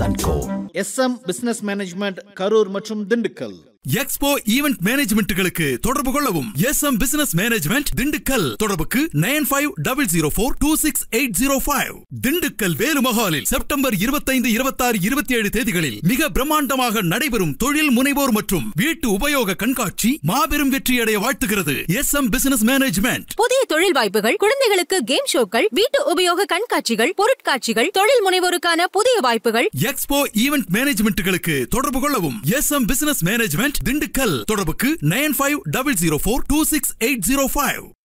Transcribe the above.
and co S M business management Karur மற்றும் Dindigul expo event மேனேஜ்மெண்ட்டுகளுக்கு தொடர்பு கொள்ளவும் S M business management Dindigul தொடர்புக்கு nine five double zero four two six eight zero five Dindigul வேலுமஹாலில் September இருபத்தைந்து இருபத்தாறு இருபத்தி ஏழு தேதிகளில் மிக பிரம்மாண்டமாக நடைபெறும் தொழில் முனைவோர் மற்றும் வீட்டு உபயோக கண்காட்சி மாபெரும் வெற்றியடைய வாழ்த்துகிறது எஸ் எம் பிசினஸ் மேனேஜ்மெண்ட் புதிய தொழில் வாய்ப்புகள் குழந்தைகளுக்கு கேம் ஷோக்கள் வீட்டு உபயோக கண்காட்சிகள் பொருட்காட்சிகள் தொழில் முனைவோருக்கான புதிய வாய்ப்புகள் எக்ஸ்போ ஈவென்ட் மேனேஜ்மெண்ட்டுகளுக்கு தொடர்பு கொள்ளவும் S M business management Dindigul தொடர்புக்கு nine five double zero four two six eight zero five